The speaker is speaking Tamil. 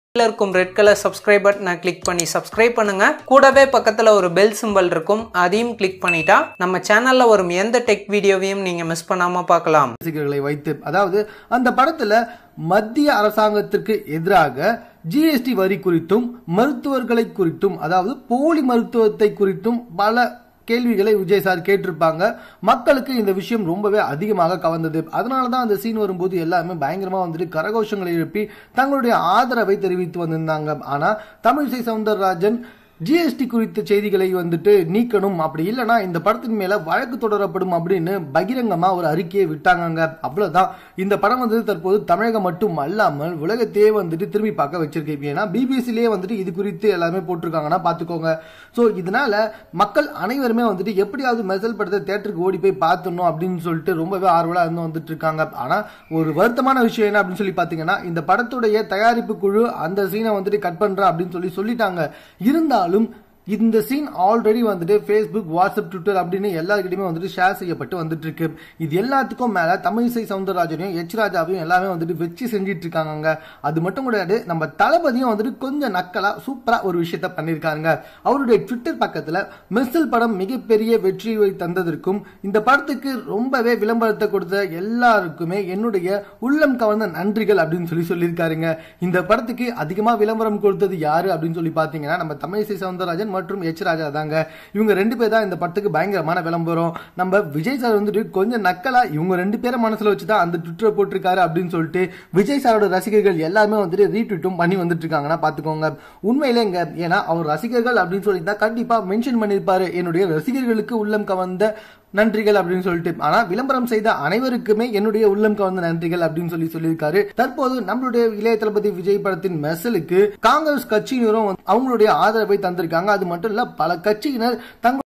கீழ இருக்கும் ரெட் கலர் சப்ஸ்கிரைப் பட்டனை கிளிக் பண்ணி சப்ஸ்கிரைப் பண்ணுங்க கூடவே பக்கத்துல ஒரு பெல் சிம்பல் இருக்கும் அதையும் கிளிக் பண்ணிட்டா நம்ம சேனல்ல வரும் எந்த டெக் வீடியோவையும் நீங்க மிஸ் பண்ணாம பார்க்கலாம் ரசிகர்களை வைத்து அதாவது அந்த படத்துல மத்திய அரசாங்கத்திற்கு எதிராக ஜிஎஸ்டி வரி குறித்தும் மருத்துவர்களை குறித்தும் அதாவது போலி மருத்துவத்தை குறித்தும் பல கேள்விகளை விஜய் சார் கேட்டிருப்பாங்க மக்களுக்கு இந்த விஷயம் ரொம்பவே அதிகமாக கவர்ந்தது அதனால தான் அந்த சீன் வரும்போது எல்லாருமே பயங்கரமா வந்துட்டு கரகோஷங்களை எழுப்பி தங்களுடைய ஆதரவை தெரிவித்து வந்திருந்தாங்க ஆனா தமிழிசை சவுந்தரராஜன் ஜிஎஸ்டி குறித்த செய்திகளை வந்துட்டு நீக்கணும் அப்படி இல்லைன்னா இந்த படத்தின் மேல வழக்கு தொடரப்படும் அப்படின்னு பகிரங்கமா ஒரு அறிக்கையை விட்டாங்க அவ்வளவுதான் இந்த படம் வந்து தற்போது தமிழகம் மட்டும் அல்லாமல் உலகத்தையே வந்துட்டு திரும்பி பார்க்க வச்சிருக்கு ஏன்னா பிபிசிலேயே வந்துட்டு இது குறித்து எல்லாமே போட்டிருக்காங்கன்னா பாத்துக்கோங்க ஸோ இதனால மக்கள் அனைவருமே வந்துட்டு எப்படியாவது மெசல் படத்தை தேட்டருக்கு ஓடி போய் பார்த்துடணும் அப்படின்னு சொல்லிட்டு ரொம்பவே ஆர்வலா இருந்து வந்துட்டு இருக்காங்க ஆனா ஒரு வருத்தமான விஷயம் என்ன அப்படின்னு சொல்லி பாத்தீங்கன்னா இந்த படத்துடைய தயாரிப்பு குழு அந்த சீனை வந்துட்டு கட் பண்றேன் அப்படின்னு சொல்லி சொல்லிட்டாங்க இருந்தாலும் இந்த சீன் ஆல்ரெடி வந்துட்டு ஃபேஸ்புக் வாட்ஸ்அப் ட்விட்டர் அப்படின்னு எல்லாருக்கிட்டையுமே வந்துட்டு ஷேர் செய்யப்பட்டு வந்துட்டு இருக்கு இது எல்லாத்துக்கும் மேல தமிழிசை சவுந்தரராஜனையும் எச் ராஜாவையும் எல்லாமே வந்துட்டு வச்சு செஞ்சிட்டு இருக்காங்க அது மட்டும் கிடையாது நம்ம தளபதியும் வந்துட்டு கொஞ்சம் நக்கலா சூப்பரா ஒரு விஷயத்த பண்ணியிருக்காங்க அவருடைய ட்விட்டர் பக்கத்துல மெர்சல் படம் மிகப்பெரிய வெற்றியை தந்ததற்கும் இந்த படத்துக்கு ரொம்பவே விளம்பரத்தை கொடுத்த எல்லாருக்குமே என்னுடைய உள்ளம் கவர்ந்த நன்றிகள் அப்படின்னு சொல்லி சொல்லியிருக்காருங்க இந்த படத்துக்கு அதிகமா விளம்பரம் கொடுத்தது யாரு அப்படின்னு சொல்லி பாத்தீங்கன்னா நம்ம தமிழிசை சவுந்தரராஜன் மற்றும் எச் ராஜா தாங்க இவங்க ரெண்டு பேர் தான் இந்த படத்துக்கு பயங்கரமான விளம்பரம் நம்ம விஜய் சார் வந்துட்டு கொஞ்சம் நக்கலா இவங்க ரெண்டு பேரை மனசுல வச்சுதான் அந்த ட்விட்டர் போட்டிருக்காரு அப்படின்னு சொல்லிட்டு விஜய் சாரோட ரசிகர்கள் எல்லாருமே வந்துட்டு ரீட்வீட்டும் பண்ணி வந்துட்டு இருக்காங்கன்னா பாத்துக்கோங்க உண்மையிலேங்க ஏன்னா அவர் ரசிகர்கள் அப்படின்னு சொல்லி தான் கண்டிப்பா மென்ஷன் பண்ணிருப்பாரு என்னுடைய ரசிகர்களுக்கு உள்ளம் கவர்ந்த நன்றிகள் அப்படின்னு சொல்லிட்டு ஆனா விளம்பரம் செய்த அனைவருக்குமே என்னுடைய உள்ளம் கவர்ந்த நன்றிகள் அப்படின்னு சொல்லி சொல்லியிருக்காரு தற்போது நம்மளுடைய இளைய தளபதி விஜய் படத்தின் மெசலுக்கு காங்கிரஸ் கட்சியினரும் அவங்களுடைய ஆதரவை தந்திருக்காங்க அது மட்டும் இல்ல பல கட்சியினர் தங்கள்